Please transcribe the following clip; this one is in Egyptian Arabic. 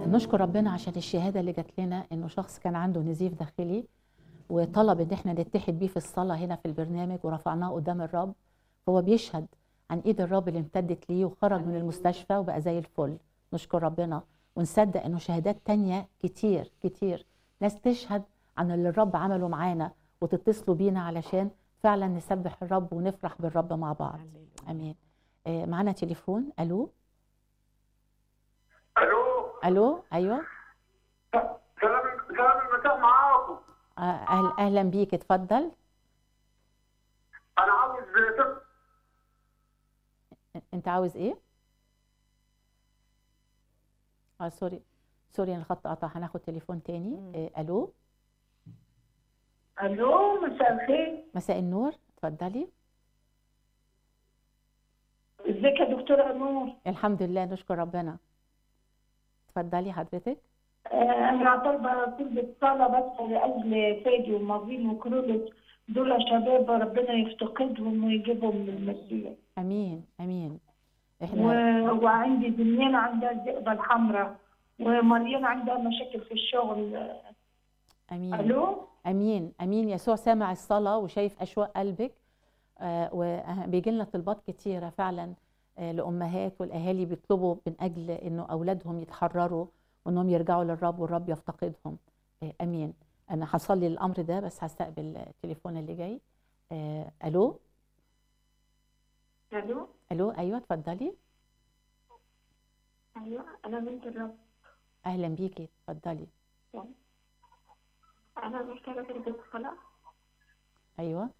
نشكر ربنا عشان الشهادة اللي جات لنا إنه شخص كان عنده نزيف داخلي وطلب إن إحنا نتحد بيه في الصلاة هنا في البرنامج ورفعناه قدام الرب هو بيشهد عن إيد الرب اللي امتدت ليه وخرج من المستشفى وبقى زي الفل نشكر ربنا ونصدق إنه شهادات تانية كتير كتير ناس تشهد عن اللي الرب عمله معانا وتتصلوا بينا علشان فعلا نسبح الرب ونفرح بالرب مع بعض امين آه، معانا تليفون الو الو الو ايوه سلام سلام المساء معاكم آه، أهل اهلا بيك اتفضل انا عاوز طفل انت عاوز ايه اه سوري سوري أنا الخط قطع هناخد تليفون تاني آه، الو الو مساء الخير مساء النور اتفضلي ازيك يا دكتوره نور الحمد لله نشكر ربنا اتفضلي حضرتك آه، انا طالبه طلبة صلاه بس لاجل فادي ومارين وكرولس دول شباب ربنا يفتقدهم ويجيبهم للمسيح امين امين احنا و... وعندي دنيان عندها الذئبه الحمراء ومريم عندها مشاكل في الشغل امين الو امين امين يسوع سامع الصلاه وشايف اشواق قلبك آه وبيجي لنا طلبات كتيره فعلا آه لامهات والاهالي بيطلبوا من اجل انه اولادهم يتحرروا وانهم يرجعوا للرب والرب يفتقدهم آه امين انا هصلي الامر ده بس هستقبل التليفون اللي جاي آه الو الو الو ايوه اتفضلي ايوه انا بنت الرب اهلا بيكي اتفضلي انا محتاجه تلبس صلاه ايوه